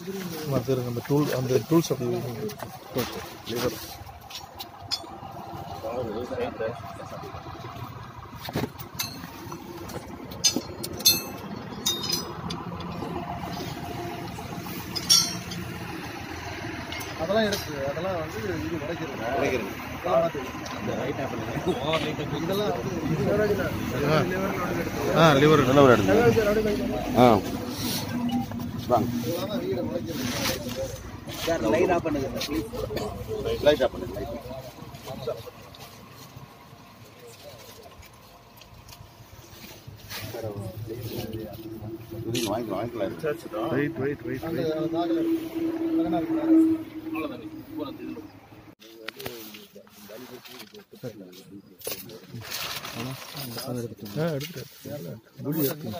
அது இருங்க அந்த டூல் அந்த டூல்ஸ் அப்படி ஓகே லிவர் அதெல்லாம் இருக்கு அதெல்லாம் வந்து இது உடைக்கிறது உடைக்கிறது. இதெல்லாம் மாத்தி. இதெல்லாம் வந்து இது வரைக்கும் தான். liver ல வந்து எடுத்து. ஆ லிவர் நல்ல ஒரு இடத்துல சரி, அப்படியே கொஞ்சம் ஆ வாங்க இதெல்லாம் தான் வீடு உடைக்கிறது சார் லைட் ஆஃப் பண்ணுங்க சார் ப்ளீஸ் லைட் ஆஃப் பண்ணுங்க லைட் வாங்கிக்கலாம் வாங்கிக்கலாம் ரைட் ரைட் ரைட் அந்த நாகல இருக்கு அழகா இருக்கு ஆ எடுத்துட்டு முடி எடுத்து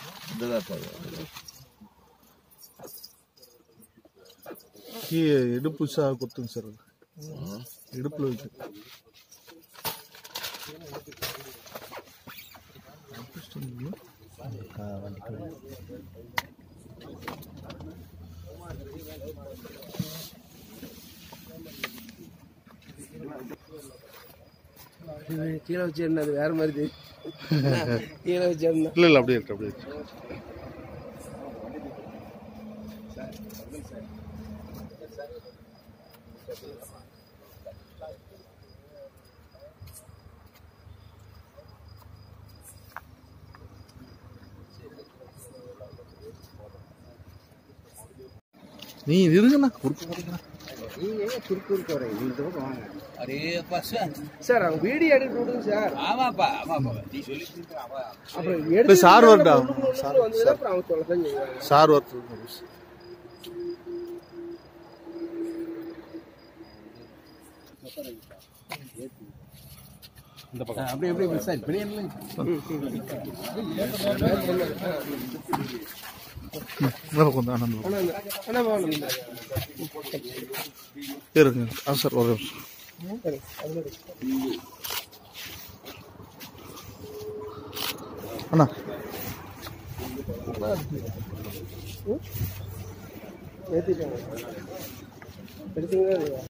கீ இடுப்பு சா குத்துங்க சார் அது. இடுப்புல வைக்க கீழே வச்சு என்ன அது வேற மாதிரி தெரியும் கீழே வச்சு என்ன இல்லை இல்லை அப்படியே இருக்கு அப்படியே இருக்கு நீ இருங்கண்ணா குறுக்கு போறீங்கண்ணா நீங்க ஏன் குறுக்கு குறுக்கு வரீங்க இந்த பக்கம் வாங்க அரே அப்பா சார் சார் அவங்க வீடியோ எடுத்து விடுங்க சார் ஆமாப்பா ஆமாப்பா நீ சொல்லி அப்புறம் இல்லை எடுத்து சார் விடுங்க, வரட்டா உள்ளுக்குள்ள சார் உள்ளுக்குள்ள வந்தது அப்புறம் அவங்க சொல்லதான் செய்வாங்க சார் வரட்டு அப்படியே அப்படியே சார் இப்படியே இந்த பக்கம் தான் ஆனந்தம் ஆனா இந்த- ஆனா வாங்க இருங்க ஆ சார் ஒரு நிமிஷம் சரி, அதுல இருக்கு. அண்ணா ஏத்திட்டாங்க எடுத்தீங்களா இல்லையா